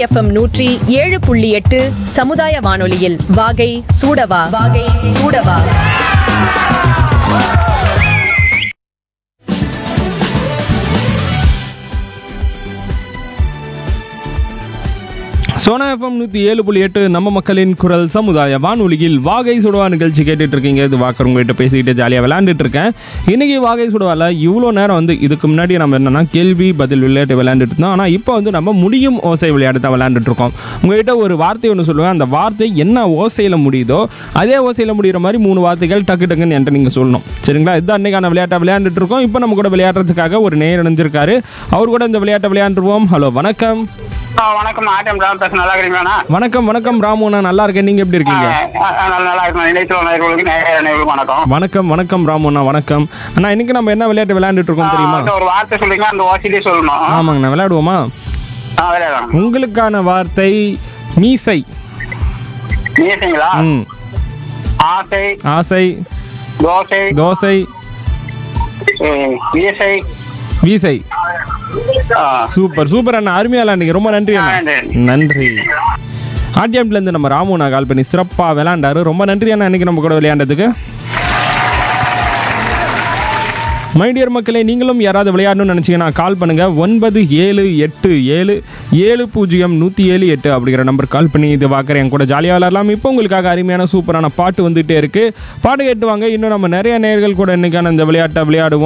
FM நூற்றி ஏழு புள்ளி எட்டு சமுதாய வானொலியில் வாகை சூடவா வாகை சூடவா சோனா எஃப்எம் நூற்றி ஏழு புள்ளி எட்டு நம்ம மக்களின் குரல் சமுதாய வானொலியில் வாகை சுடுவா நிகழ்ச்சி கேட்டுட்டு இருக்கீங்க இது வாக்கர் உங்ககிட்ட பேசிக்கிட்டு ஜாலியாக விளையாண்டுட்டு இருக்கேன் இன்னைக்கு வாகை சுடுவால இவ்வளோ நேரம் வந்து இதுக்கு முன்னாடி நம்ம என்னன்னா கேள்வி பதில் விளையாட்டு விளையாண்டுட்டு இருந்தோம் ஆனால் இப்போ வந்து நம்ம முடியும் ஓசை விளையாட்டு தான் விளையாண்டுட்டு இருக்கோம் உங்ககிட்ட ஒரு வார்த்தை ஒன்று சொல்லுவேன் அந்த வார்த்தை என்ன ஓசையில் முடியுதோ அதே ஓசையில் முடிகிற மாதிரி மூணு வார்த்தைகள் டக்கு டக்குன்னு என்கிட்ட நீங்கள் சொல்லணும் சரிங்களா இதுதான் அன்னைக்கான விளையாட்டை விளையாண்டுட்டு இருக்கோம் இப்போ நம்ம கூட விளையாடுறதுக்காக ஒரு நேர் இணைஞ்சிருக்காரு அவர் கூட இந்த விளையாட்டை விளையாண்டுருவோம் ஹலோ வணக்கம் ஆ, வணக்கம் ஆட்டம் ராம் பேச நல்லா இருக்கிறீங்களா வணக்கம் வணக்கம் ராமு நான் நல்லா இருக்கேன் நீங்க எப்படி இருக்கீங்க நல்லா நல்லா இருக்கும் நினைச்சல் நேர்களுக்கு நேர நேர்களுக்கு வணக்கம் வணக்கம் வணக்கம் ராமுண்ணா வணக்கம் அண்ணா இன்னைக்கு நம்ம என்ன விளையாட்டு விளையாண்டுட்டு இருக்கோம் தெரியுமா அந்த ஒரு வார்த்தை சொல்லுங்க அந்த ஓசிலே சொல்லணும் ஆமாங்கண்ணா விளையாடுவோமா ஆ விளையாடலாம் உங்களுக்கான வார்த்தை மீசை மீசைங்களா ம் ஆசை ஆசை தோசை தோசை ஏ, வீசை வீசை ஆ, சூப்பர் சூப்பர் அண்ணா அருமையா விளையாண்டீங்க ரொம்ப நன்றி ஆ, அண்ணா நன்றி. நன்றி ஆர்டிஎம்ல இருந்து நம்ம ராமு நான் கால் பண்ணி சிறப்பாக விளையாண்டாரு ரொம்ப நன்றி அண்ணா இன்னைக்கு நம்ம கூட விளையாண்டதுக்கு மைடியர் மக்களே நீங்களும் யாராவது விளையாடணும்னு நினச்சிங்கன்னா கால் பண்ணுங்கள் ஒன்பது ஏழு எட்டு ஏழு ஏழு பூஜ்ஜியம் நூற்றி ஏழு எட்டு அப்படிங்கிற நம்பர் கால் பண்ணி இது பார்க்குறேன் என் கூட ஜாலியாக விளையாடலாம் இப்போ உங்களுக்காக அருமையான சூப்பரான பாட்டு வந்துகிட்டே இருக்குது பாட்டு கேட்டு வாங்க இன்னும் நம்ம நிறைய நேர்கள் கூட இன்னைக்கான இந்த விளையாட்டை விளையாடுவோம்